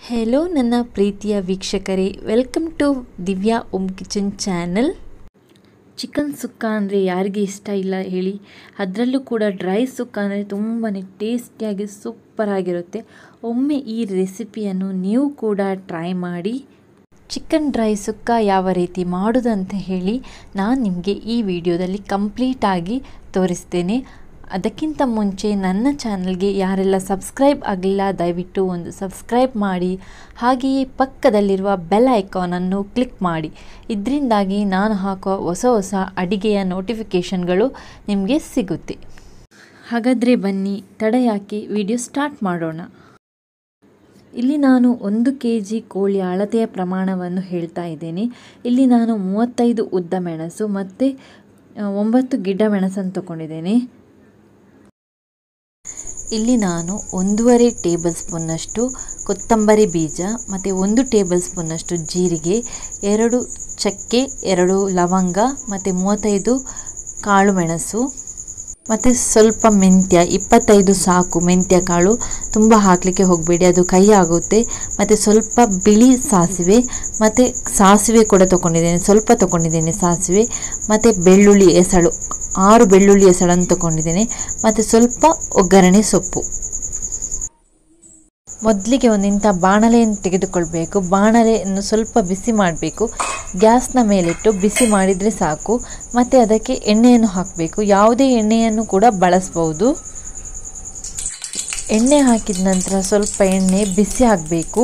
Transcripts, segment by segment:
hello ನನ್ನ ಪ್ರೀತಿಯ ವೀಕ್ಷಕರೇ welcome to Divya Om kitchen channel chicken sukka ಅಂದರೆ ಯಾರಿಗೆ ಇಷ್ಟ ಇಲ್ಲ ಹೇಳಿ ಅದರಲ್ಲೂ ಕೂಡ ಡ್ರೈ ಸುಕ್ಕ ಅಂದರೆ ತುಂಬಾ ಟೇಸ್ಟಿಯಾಗಿ ಸೂಪರಾಗಿರುತ್ತೆ ಒಮ್ಮೆ ಈ ರೆಸಿಪಿಯನ್ನು ನೀವು ಕೂಡ ಟ್ರೈ ಮಾಡಿ ಚಿಕನ್ ಡ್ರೈ ಸುಕ್ಕ ಯಾವ ರೀತಿ ಮಾಡೋದಂತ ಹೇಳಿ ನಾನು ನಿಮಗೆ ಈ ವಿಡಿಯೋದಲ್ಲಿ ಕಂಪ್ಲೀಟಾಗಿ ತೋರಿಸ್ತೇನೆ ಅದಕ್ಕಿಂತ ಮುಂಚೆ ನನ್ನ ಚಾನಲ್ಗೆ ಯಾರೆಲ್ಲ ಸಬ್ಸ್ಕ್ರೈಬ್ ಆಗಲಿಲ್ಲ ದಯವಿಟ್ಟು ಒಂದು ಸಬ್ಸ್ಕ್ರೈಬ್ ಮಾಡಿ ಹಾಗೆಯೇ ಪಕ್ಕದಲ್ಲಿರುವ ಬೆಲ್ ಐಕಾನನ್ನು ಕ್ಲಿಕ್ ಮಾಡಿ ಇದರಿಂದಾಗಿ ನಾನು ಹಾಕುವ ಹೊಸ ಹೊಸ ಅಡಿಗೆಯ ನೋಟಿಫಿಕೇಷನ್ಗಳು ನಿಮಗೆ ಸಿಗುತ್ತೆ ಹಾಗಾದರೆ ಬನ್ನಿ ತಡ ಯಾಕೆ ವಿಡಿಯೋ ಸ್ಟಾರ್ಟ್ ಮಾಡೋಣ ಇಲ್ಲಿ ನಾನು ಒಂದು ಕೆ ಜಿ ಕೋಳಿ ಅಳತೆಯ ಪ್ರಮಾಣವನ್ನು ಹೇಳ್ತಾ ಇದ್ದೇನೆ ಇಲ್ಲಿ ನಾನು ಮೂವತ್ತೈದು ಉದ್ದ ಮೆಣಸು ಮತ್ತು ಒಂಬತ್ತು ಗಿಡ್ಡ ಮೆಣಸನ್ನು ತಗೊಂಡಿದ್ದೇನೆ ಇಲ್ಲಿ ನಾನು ಒಂದೂವರೆ ಟೇಬಲ್ ಸ್ಪೂನ್ನಷ್ಟು ಕೊತ್ತಂಬರಿ ಬೀಜ ಮತ್ತು ಒಂದು ಟೇಬಲ್ ಸ್ಪೂನ್ನಷ್ಟು ಜೀರಿಗೆ ಎರಡು ಚಕ್ಕೆ ಎರಡು ಲವಂಗ ಮತ್ತು ಮೂವತ್ತೈದು ಕಾಳು ಮೆಣಸು ಮತ್ತು ಸ್ವಲ್ಪ ಮೆಂತ್ಯ ಇಪ್ಪತ್ತೈದು ಸಾಕು ಮೆಂತ್ಯ ಕಾಳು ತುಂಬ ಹಾಕಲಿಕ್ಕೆ ಹೋಗಬೇಡಿ ಅದು ಕೈ ಆಗುತ್ತೆ ಮತ್ತು ಸ್ವಲ್ಪ ಬಿಳಿ ಸಾಸಿವೆ ಮತ್ತು ಸಾಸಿವೆ ಕೂಡ ತೊಗೊಂಡಿದ್ದೇನೆ ಸ್ವಲ್ಪ ತೊಗೊಂಡಿದ್ದೇನೆ ಸಾಸಿವೆ ಮತ್ತು ಬೆಳ್ಳುಳ್ಳಿ ಎಸಳು ಆರು ಬೆಳ್ಳುಳ್ಳಿ ಎಸಳನ್ನು ತೊಗೊಂಡಿದ್ದೇನೆ ಮತ್ತು ಸ್ವಲ್ಪ ಒಗ್ಗರಣೆ ಸೊಪ್ಪು ಮೊದಲಿಗೆ ಒಂದು ಇಂಥ ಬಾಣಲೆಯನ್ನು ತೆಗೆದುಕೊಳ್ಬೇಕು ಬಾಣಲೆಯನ್ನು ಸ್ವಲ್ಪ ಬಿಸಿ ಮಾಡಬೇಕು ಗ್ಯಾಸ್ನ ಮೇಲಿಟ್ಟು ಬಿಸಿ ಮಾಡಿದರೆ ಸಾಕು ಮತ್ತು ಅದಕ್ಕೆ ಎಣ್ಣೆಯನ್ನು ಹಾಕಬೇಕು ಯಾವುದೇ ಎಣ್ಣೆಯನ್ನು ಕೂಡ ಬಳಸ್ಬೋದು ಎಣ್ಣೆ ಹಾಕಿದ ನಂತರ ಸ್ವಲ್ಪ ಎಣ್ಣೆ ಬಿಸಿ ಆಗಬೇಕು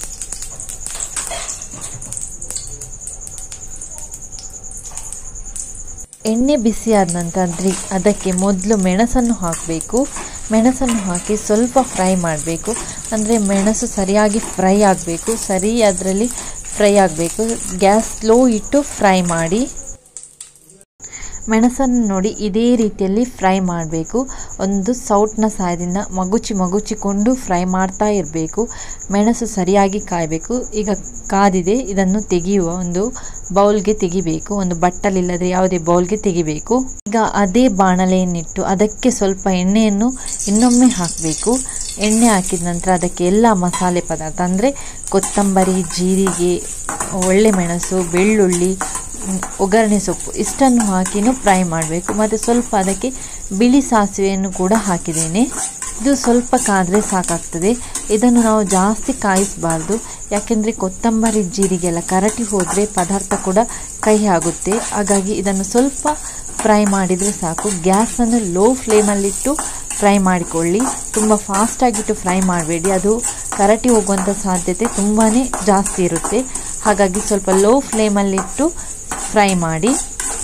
ಎಣ್ಣೆ ಬಿಸಿ ಆದ ನಂತರ ಅದಕ್ಕೆ ಮೊದಲು ಮೆಣಸನ್ನು ಹಾಕಬೇಕು ಮೆಣಸನ್ನು ಹಾಕಿ ಸ್ವಲ್ಪ ಫ್ರೈ ಮಾಡಬೇಕು ಅಂದರೆ ಮೆಣಸು ಸರಿಯಾಗಿ ಫ್ರೈ ಆಗಬೇಕು ಸರಿ ಅದರಲ್ಲಿ ಫ್ರೈ ಆಗಬೇಕು ಗ್ಯಾಸ್ ಸ್ಲೋ ಇಟ್ಟು ಫ್ರೈ ಮಾಡಿ ಮೆಣಸನ್ನು ನೋಡಿ ಇದೇ ರೀತಿಯಲ್ಲಿ ಫ್ರೈ ಮಾಡಬೇಕು ಒಂದು ಸೌಟ್ನ ಸಹಾಯದಿಂದ ಮಗುಚಿ ಮಗುಚಿಕೊಂಡು ಫ್ರೈ ಮಾಡ್ತಾ ಇರಬೇಕು ಮೆಣಸು ಸರಿಯಾಗಿ ಕಾಯಬೇಕು ಈಗ ಕಾದಿದೆ ಇದನ್ನು ತೆಗೆಯುವ ಒಂದು ಬೌಲ್ಗೆ ತೆಗಿಬೇಕು ಒಂದು ಬಟ್ಟಲಿಲ್ಲದೆ ಯಾವುದೇ ಬೌಲ್ಗೆ ತೆಗಿಬೇಕು ಈಗ ಅದೇ ಬಾಣಲೆಯನ್ನಿಟ್ಟು ಅದಕ್ಕೆ ಸ್ವಲ್ಪ ಎಣ್ಣೆಯನ್ನು ಇನ್ನೊಮ್ಮೆ ಹಾಕಬೇಕು ಎಣ್ಣೆ ಹಾಕಿದ ನಂತರ ಅದಕ್ಕೆ ಎಲ್ಲ ಮಸಾಲೆ ಪದಾರ್ಥ ಅಂದರೆ ಕೊತ್ತಂಬರಿ ಜೀರಿಗೆ ಒಳ್ಳೆ ಮೆಣಸು ಬೆಳ್ಳುಳ್ಳಿ ಒಗ್ಗರಣೆ ಸೊಪ್ಪು ಇಷ್ಟನ್ನು ಹಾಕಿನೂ ಫ್ರೈ ಮಾಡಬೇಕು ಮತ್ತು ಸ್ವಲ್ಪ ಅದಕ್ಕೆ ಬಿಳಿ ಸಾಸಿವೆಯನ್ನು ಕೂಡ ಹಾಕಿದ್ದೇನೆ ಇದು ಸ್ವಲ್ಪ ಕಾದರೆ ಸಾಕಾಗ್ತದೆ ಇದನ್ನು ನಾವು ಜಾಸ್ತಿ ಕಾಯಿಸಬಾರ್ದು ಯಾಕೆಂದರೆ ಕೊತ್ತಂಬರಿ ಜೀರಿಗೆಲ್ಲ ಕರಟಿ ಹೋದರೆ ಪದಾರ್ಥ ಕೂಡ ಕಹಿ ಆಗುತ್ತೆ ಹಾಗಾಗಿ ಇದನ್ನು ಸ್ವಲ್ಪ ಫ್ರೈ ಮಾಡಿದರೆ ಸಾಕು ಗ್ಯಾಸನ್ನು ಲೋ ಫ್ಲೇಮಲ್ಲಿಟ್ಟು ಫ್ರೈ ಮಾಡಿಕೊಳ್ಳಿ ತುಂಬ ಫಾಸ್ಟಾಗಿಟ್ಟು ಫ್ರೈ ಮಾಡಬೇಡಿ ಅದು ಕರಟಿ ಹೋಗುವಂಥ ಸಾಧ್ಯತೆ ತುಂಬಾ ಜಾಸ್ತಿ ಇರುತ್ತೆ ಹಾಗಾಗಿ ಸ್ವಲ್ಪ ಲೋ ಫ್ಲೇಮಲ್ಲಿಟ್ಟು ಫ್ರೈ ಮಾಡಿ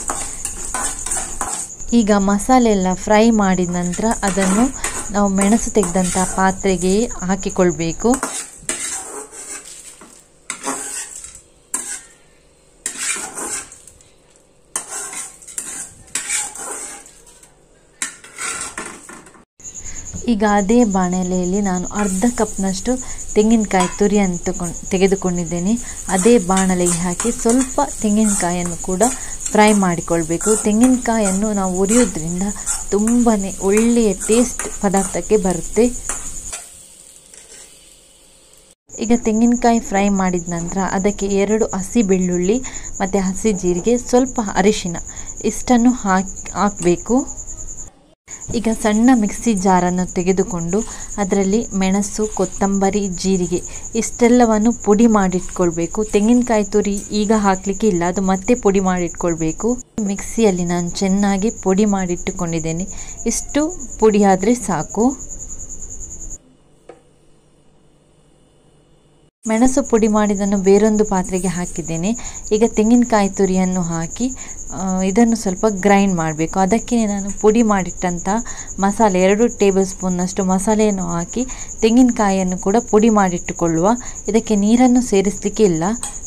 ಈಗ ಮಸಾಲೆ ಎಲ್ಲ ಫ್ರೈ ಮಾಡಿದ ನಂತರ ಅದನ್ನು ನಾವು ಮೆಣಸು ತೆಗೆದಂಥ ಪಾತ್ರೆಗೆ ಹಾಕಿಕೊಳ್ಬೇಕು ಈಗ ಅದೇ ಬಾಣಲೆಯಲ್ಲಿ ನಾನು ಅರ್ಧ ಕಪ್ನಷ್ಟು ತೆಂಗಿನಕಾಯಿ ತುರಿಯನ್ನು ತಗೊಂಡು ತೆಗೆದುಕೊಂಡಿದ್ದೇನೆ ಅದೇ ಬಾಣಲೆಗೆ ಹಾಕಿ ಸ್ವಲ್ಪ ತೆಂಗಿನಕಾಯನ್ನು ಕೂಡ ಫ್ರೈ ಮಾಡಿಕೊಳ್ಬೇಕು ತೆಂಗಿನಕಾಯನ್ನು ನಾವು ಉರಿಯೋದ್ರಿಂದ ತುಂಬಾ ಒಳ್ಳೆಯ ಟೇಸ್ಟ್ ಪದಾರ್ಥಕ್ಕೆ ಬರುತ್ತೆ ಈಗ ತೆಂಗಿನಕಾಯಿ ಫ್ರೈ ಮಾಡಿದ ನಂತರ ಅದಕ್ಕೆ ಎರಡು ಹಸಿ ಬೆಳ್ಳುಳ್ಳಿ ಮತ್ತು ಹಸಿ ಜೀರಿಗೆ ಸ್ವಲ್ಪ ಅರಿಶಿನ ಇಷ್ಟನ್ನು ಹಾಕಿ ಹಾಕಬೇಕು ಈಗ ಸಣ್ಣ ಮಿಕ್ಸಿ ಜಾರನ್ನು ತೆಗೆದುಕೊಂಡು ಅದರಲ್ಲಿ ಮೆಣಸು ಕೊತ್ತಂಬರಿ ಜೀರಿಗೆ ಇಷ್ಟೆಲ್ಲವನ್ನು ಪುಡಿ ಮಾಡಿಟ್ಕೊಳ್ಬೇಕು ತೆಂಗಿನಕಾಯಿ ತುರಿ ಈಗ ಹಾಕಲಿಕ್ಕೆ ಇಲ್ಲ ಅದು ಮತ್ತೆ ಪುಡಿ ಮಾಡಿಟ್ಕೊಳ್ಬೇಕು ಮಿಕ್ಸಿಯಲ್ಲಿ ನಾನು ಚೆನ್ನಾಗಿ ಪುಡಿ ಮಾಡಿಟ್ಟುಕೊಂಡಿದ್ದೇನೆ ಇಷ್ಟು ಪುಡಿ ಆದರೆ ಸಾಕು ಮೆಣಸು ಪುಡಿ ಮಾಡಿದ್ದನ್ನು ಬೇರೊಂದು ಪಾತ್ರೆಗೆ ಹಾಕಿದ್ದೇನೆ ಈಗ ತೆಂಗಿನಕಾಯಿ ತುರಿಯನ್ನು ಹಾಕಿ ಇದನ್ನು ಸ್ವಲ್ಪ ಗ್ರೈಂಡ್ ಮಾಡಬೇಕು ಅದಕ್ಕೆ ನಾನು ಪುಡಿ ಮಾಡಿಟ್ಟಂಥ ಮಸಾಲೆ ಎರಡು ಟೇಬಲ್ ಸ್ಪೂನ್ನಷ್ಟು ಮಸಾಲೆಯನ್ನು ಹಾಕಿ ತೆಂಗಿನಕಾಯಿಯನ್ನು ಕೂಡ ಪುಡಿ ಮಾಡಿಟ್ಟುಕೊಳ್ಳುವ ಇದಕ್ಕೆ ನೀರನ್ನು ಸೇರಿಸಲಿಕ್ಕೆ ಇಲ್ಲ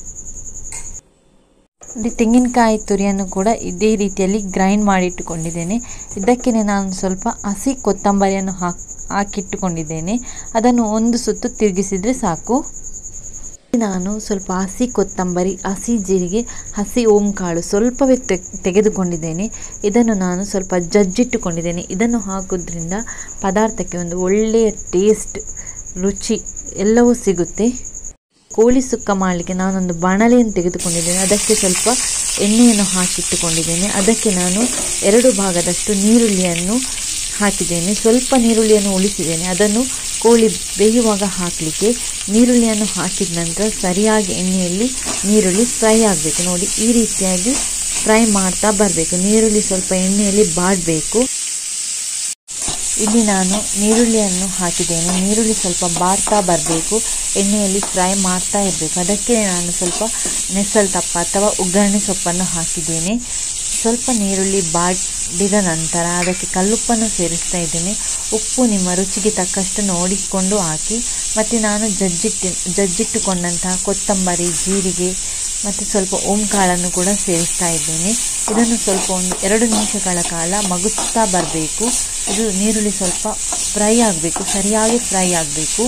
ತೆಂಗಿನಕಾಯಿ ತುರಿಯನ್ನು ಕೂಡ ಇದೇ ರೀತಿಯಲ್ಲಿ ಗ್ರೈಂಡ್ ಮಾಡಿಟ್ಟುಕೊಂಡಿದ್ದೇನೆ ಇದಕ್ಕೆ ನಾನು ಸ್ವಲ್ಪ ಹಸಿ ಕೊತ್ತಂಬರಿಯನ್ನು ಹಾಕಿ ಹಾಕಿಟ್ಟುಕೊಂಡಿದ್ದೇನೆ ಅದನ್ನು ಒಂದು ಸುತ್ತು ತಿರುಗಿಸಿದರೆ ಸಾಕು ನಾನು ಸ್ವಲ್ಪ ಹಸಿ ಕೊತ್ತಂಬರಿ ಹಸಿ ಜೀರಿಗೆ ಹಸಿ ಓಂಕಾಳು ಸ್ವಲ್ಪವೇ ತೆಗೆದುಕೊಂಡಿದ್ದೇನೆ ಇದನ್ನು ನಾನು ಸ್ವಲ್ಪ ಜಜ್ಜಿಟ್ಟುಕೊಂಡಿದ್ದೇನೆ ಇದನ್ನು ಹಾಕೋದ್ರಿಂದ ಪದಾರ್ಥಕ್ಕೆ ಒಂದು ಒಳ್ಳೆಯ ಟೇಸ್ಟ್ ರುಚಿ ಎಲ್ಲವೂ ಸಿಗುತ್ತೆ ಕೋಳಿ ಸುಕ್ಕ ಮಾಡಲಿಕ್ಕೆ ನಾನೊಂದು ಬಾಣಲೆಯನ್ನು ತೆಗೆದುಕೊಂಡಿದ್ದೇನೆ ಅದಕ್ಕೆ ಸ್ವಲ್ಪ ಎಣ್ಣೆಯನ್ನು ಹಾಕಿಟ್ಟುಕೊಂಡಿದ್ದೇನೆ ಅದಕ್ಕೆ ನಾನು ಎರಡು ಭಾಗದಷ್ಟು ನೀರುಳ್ಳಿಯನ್ನು ಹಾಕಿದ್ದೇನೆ ಸ್ವಲ್ಪ ನೀರುಳ್ಳಿಯನ್ನು ಉಳಿಸಿದ್ದೇನೆ ಅದನ್ನು ಕೋಳಿ ಬೇಯುವಾಗ ಹಾಕಲಿಕ್ಕೆ ನೀರುಳ್ಳಿಯನ್ನು ಹಾಕಿದ ನಂತರ ಸರಿಯಾಗಿ ಎಣ್ಣೆಯಲ್ಲಿ ನೀರುಳ್ಳಿ ಫ್ರೈ ಆಗಬೇಕು ನೋಡಿ ಈ ರೀತಿಯಾಗಿ ಫ್ರೈ ಮಾಡ್ತಾ ಬರಬೇಕು ನೀರುಳ್ಳಿ ಸ್ವಲ್ಪ ಎಣ್ಣೆಯಲ್ಲಿ ಬಾಡಬೇಕು ಇಲ್ಲಿ ನಾನು ನೀರುಳ್ಳಿಯನ್ನು ಹಾಕಿದ್ದೇನೆ ನೀರುಳ್ಳಿ ಸ್ವಲ್ಪ ಬಾಡ್ತಾ ಬರಬೇಕು ಎಣ್ಣೆಯಲ್ಲಿ ಫ್ರೈ ಮಾಡ್ತಾ ಇರಬೇಕು ಅದಕ್ಕೆ ನಾನು ಸ್ವಲ್ಪ ನೆಸಲ್ ತಪ್ಪ ಅಥವಾ ಒಗ್ಗರಣೆ ಸೊಪ್ಪನ್ನು ಹಾಕಿದ್ದೇನೆ ಸ್ವಲ್ಪ ನೀರುಳ್ಳಿ ಬಾಡಿದ ನಂತರ ಅದಕ್ಕೆ ಕಲ್ಲುಪ್ಪನ್ನು ಸೇರಿಸ್ತಾ ಇದ್ದೇನೆ ಉಪ್ಪು ನಿಮ್ಮ ರುಚಿಗೆ ತಕ್ಕಷ್ಟು ನೋಡಿಕೊಂಡು ಹಾಕಿ ಮತ್ತು ನಾನು ಜಜ್ಜಿಟ್ಟು ಜಜ್ಜಿಟ್ಟುಕೊಂಡಂತಹ ಕೊತ್ತಂಬರಿ ಜೀರಿಗೆ ಮತ್ತು ಸ್ವಲ್ಪ ಓಂಕಾಳನ್ನು ಕೂಡ ಸೇರಿಸ್ತಾ ಇದ್ದೇನೆ ಇದನ್ನು ಸ್ವಲ್ಪ ಒಂದು ಎರಡು ನಿಮಿಷಗಳ ಕಾಲ ಮಗುಚ್ತಾ ಬರಬೇಕು ಇದು ನೀರುಳ್ಳಿ ಸ್ವಲ್ಪ ಫ್ರೈ ಆಗಬೇಕು ಸರಿಯಾಗಿ ಫ್ರೈ ಆಗಬೇಕು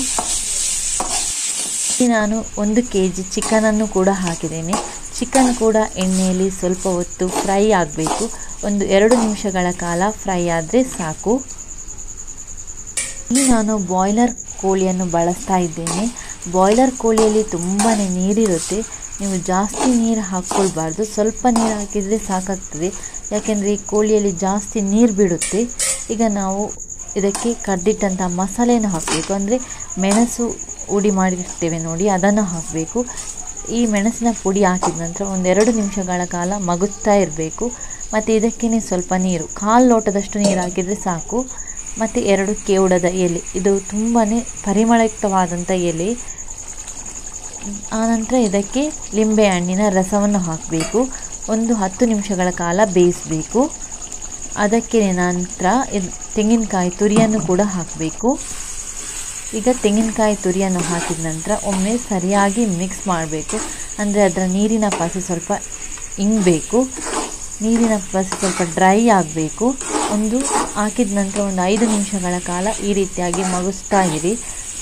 ನಾನು ಒಂದು ಕೆ ಜಿ ಚಿಕನನ್ನು ಕೂಡ ಹಾಕಿದ್ದೇನೆ ಚಿಕನ್ ಕೂಡ ಎಣ್ಣೆಯಲ್ಲಿ ಸ್ವಲ್ಪ ಹೊತ್ತು ಫ್ರೈ ಆಗಬೇಕು ಒಂದು ಎರಡು ನಿಮಿಷಗಳ ಕಾಲ ಫ್ರೈ ಆದರೆ ಸಾಕು ಇಲ್ಲಿ ನಾನು ಬಾಯ್ಲರ್ ಕೋಳಿಯನ್ನು ಬಳಸ್ತಾ ಇದ್ದೇನೆ ಬಾಯ್ಲರ್ ಕೋಳಿಯಲ್ಲಿ ತುಂಬಾ ನೀರಿರುತ್ತೆ ನೀವು ಜಾಸ್ತಿ ನೀರು ಹಾಕ್ಕೊಳ್ಬಾರ್ದು ಸ್ವಲ್ಪ ನೀರು ಹಾಕಿದರೆ ಸಾಕಾಗ್ತದೆ ಯಾಕೆಂದರೆ ಈ ಕೋಳಿಯಲ್ಲಿ ಜಾಸ್ತಿ ನೀರು ಬಿಡುತ್ತೆ ಈಗ ನಾವು ಇದಕ್ಕೆ ಕಡ್ದಿಟ್ಟಂಥ ಮಸಾಲೆಯನ್ನು ಹಾಕಬೇಕು ಅಂದರೆ ಮೆಣಸು ಉಡಿ ಮಾಡಿರ್ತೇವೆ ನೋಡಿ ಅದನ್ನು ಹಾಕಬೇಕು ಈ ಮೆಣಸಿನ ಪುಡಿ ಹಾಕಿದ ನಂತರ ಒಂದೆರಡು ನಿಮಿಷಗಳ ಕಾಲ ಮಗುತ್ತಾ ಇರಬೇಕು ಮತ್ತು ಇದಕ್ಕೇ ಸ್ವಲ್ಪ ನೀರು ಕಾಲು ಲೋಟದಷ್ಟು ನೀರು ಹಾಕಿದರೆ ಸಾಕು ಮತ್ತು ಎರಡು ಕೇವಡದ ಎಲೆ ಇದು ತುಂಬಾ ಪರಿಮಳಯುಕ್ತವಾದಂಥ ಎಲೆ ಆನಂತರ ಇದಕ್ಕೆ ಲಿಂಬೆ ಹಣ್ಣಿನ ರಸವನ್ನು ಹಾಕಬೇಕು ಒಂದು ಹತ್ತು ನಿಮಿಷಗಳ ಕಾಲ ಬೇಯಿಸಬೇಕು ಅದಕ್ಕೆ ನಂತರ ಇದು ತೆಂಗಿನಕಾಯಿ ತುರಿಯನ್ನು ಕೂಡ ಹಾಕಬೇಕು ಈಗ ತೆಂಗಿನಕಾಯಿ ತುರಿಯನ್ನು ಹಾಕಿದ ನಂತರ ಒಮ್ಮೆ ಸರಿಯಾಗಿ ಮಿಕ್ಸ್ ಮಾಡಬೇಕು ಅಂದರೆ ಅದರ ನೀರಿನ ಪಸೆ ಸ್ವಲ್ಪ ಇಂಗಬೇಕು ನೀರಿನ ಪಸೆ ಸ್ವಲ್ಪ ಡ್ರೈ ಆಗಬೇಕು ಒಂದು ಹಾಕಿದ ನಂತರ ಒಂದು ಐದು ನಿಮಿಷಗಳ ಕಾಲ ಈ ರೀತಿಯಾಗಿ ಮಗುಸ್ತಾ ಇರಿ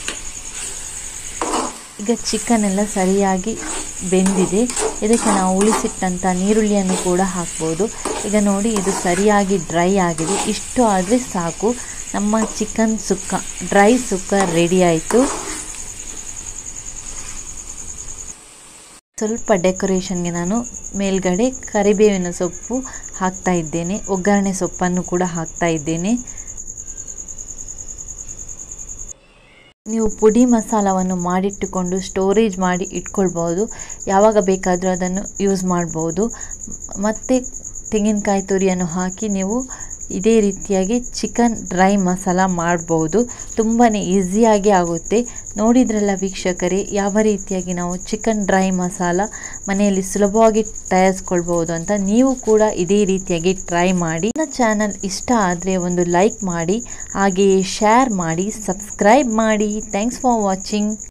ಈಗ ಚಿಕನ್ ಎಲ್ಲ ಸರಿಯಾಗಿ ಬೆಂದಿದೆ ಇದಕ್ಕೆ ನಾವು ಉಳಿಸಿಟ್ಟಂಥ ನೀರುಳ್ಳಿಯನ್ನು ಕೂಡ ಹಾಕ್ಬೋದು ಈಗ ನೋಡಿ ಇದು ಸರಿಯಾಗಿ ಡ್ರೈ ಆಗಿದೆ ಇಷ್ಟು ಆದರೆ ಸಾಕು ನಮ್ಮ chicken sukka dry sukka ready ಆಯಿತು ಸ್ವಲ್ಪ ಡೆಕೋರೇಷನ್ಗೆ ನಾನು ಮೇಲ್ಗಡೆ ಕರಿಬೇವಿನ ಸೊಪ್ಪು ಹಾಕ್ತಾ ಇದ್ದೇನೆ ಒಗ್ಗರಣೆ ಸೊಪ್ಪನ್ನು ಕೂಡ ಹಾಕ್ತಾ ಇದ್ದೇನೆ ನೀವು ಪುಡಿ ಮಸಾಲವನ್ನು ಮಾಡಿಟ್ಟುಕೊಂಡು ಸ್ಟೋರೇಜ್ ಮಾಡಿ ಇಟ್ಕೊಳ್ಬೋದು ಯಾವಾಗ ಬೇಕಾದರೂ ಅದನ್ನು ಯೂಸ್ ಮಾಡ್ಬೋದು ಮತ್ತು ತೆಂಗಿನಕಾಯಿ ತುರಿಯನ್ನು ಹಾಕಿ ನೀವು ಇದೇ ರೀತಿಯಾಗಿ ಚಿಕನ್ ಡ್ರೈ ಮಸಾಲ ಮಾಡ್ಬೋದು ತುಂಬಾ ಈಸಿಯಾಗಿ ಆಗುತ್ತೆ ನೋಡಿದ್ರಲ್ಲ ವೀಕ್ಷಕರೇ ಯಾವ ರೀತಿಯಾಗಿ ನಾವು ಚಿಕನ್ ಡ್ರೈ ಮಸಾಲ ಮನೆಯಲ್ಲಿ ಸುಲಭವಾಗಿ ತಯಾರಿಸ್ಕೊಳ್ಬೋದು ಅಂತ ನೀವು ಕೂಡ ಇದೇ ರೀತಿಯಾಗಿ ಟ್ರೈ ಮಾಡಿ ನನ್ನ ಚಾನಲ್ ಇಷ್ಟ ಆದರೆ ಒಂದು ಲೈಕ್ ಮಾಡಿ ಹಾಗೆಯೇ ಶೇರ್ ಮಾಡಿ ಸಬ್ಸ್ಕ್ರೈಬ್ ಮಾಡಿ ಥ್ಯಾಂಕ್ಸ್ ಫಾರ್ ವಾಚಿಂಗ್